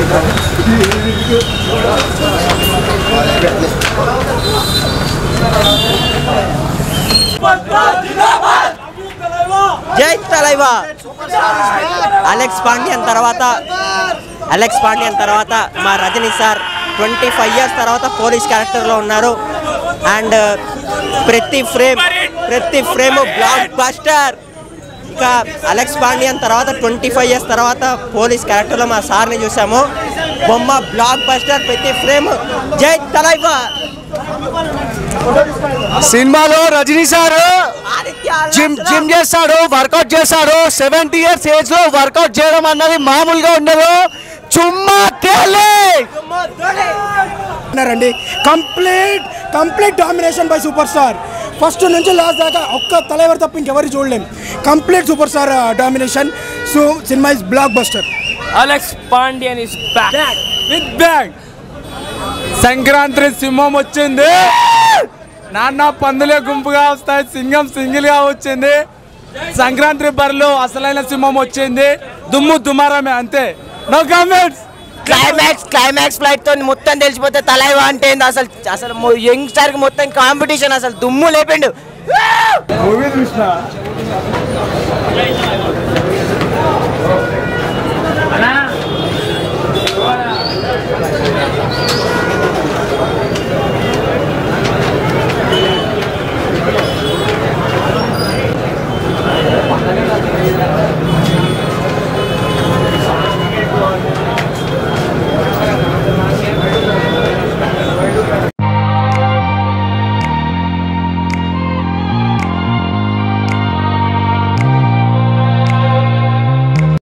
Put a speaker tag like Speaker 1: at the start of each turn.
Speaker 1: జై తలైవా అలెక్స్ పాండ్యన్ తర్వాత అలెక్స్ పాండ్యన్ తర్వాత మా Rajini sir twenty five years తర్వాత పోలీస్ క్యారెక్టర్లో ఉన్నారు అండ్ ప్రతి ఫ్రేమ్ ప్రతి ఫ్రేమ్ బ్లాక్ బస్టర్ ఇక అలెక్స్ పాండ్యన్ తర్వాత ట్వంటీ ఫైవ్ ఇయర్స్ తర్వాత పోలీస్ క్యారెక్టర్లో మా సార్ని చూసాము బొమ్మ బ్లాక్ బస్టర్ ప్రతి ఫ్రేమ్ జై తలైవా
Speaker 2: సినిమాలో రజనీ సార్ జిమ్ జిమ్ చేస్తాడు వర్కౌట్ చేస్తాడు సెవెంటీ ఇయర్స్ ఏజ్ లో వర్కౌట్ చేయడం అన్నది మామూలుగా ఉండదు చుమ్మా కేలే
Speaker 3: ఉన్నారండి complete complete domination by superstar first నుంచి లాస్ట్ దాకా ఒక్క తలైవర్ తప్ప ఇంకెవరు చూడలేం complete superstar domination so సినిమా is blockbuster
Speaker 4: Alex Pandian is back with bang Sankranti సింహం వచ్చింది నాన్న పందులే గుంపుగా వస్తాయి సింగం సింగిల్ గా వచ్చింది సంక్రాంతి బరిలో అసలైన సింహం వచ్చింది దుమ్ము దుమారమే అంతే no comments
Speaker 1: climax climax flight తో మొత్తం తెలిసిపోతే తలైవా అంటే ఏంది అసలు అసలు యంగ్స్టర్ కి మొత్తం కాంపిటీషన్ అసలు దుమ్ము లేపిండు
Speaker 2: మూవీ చూసిన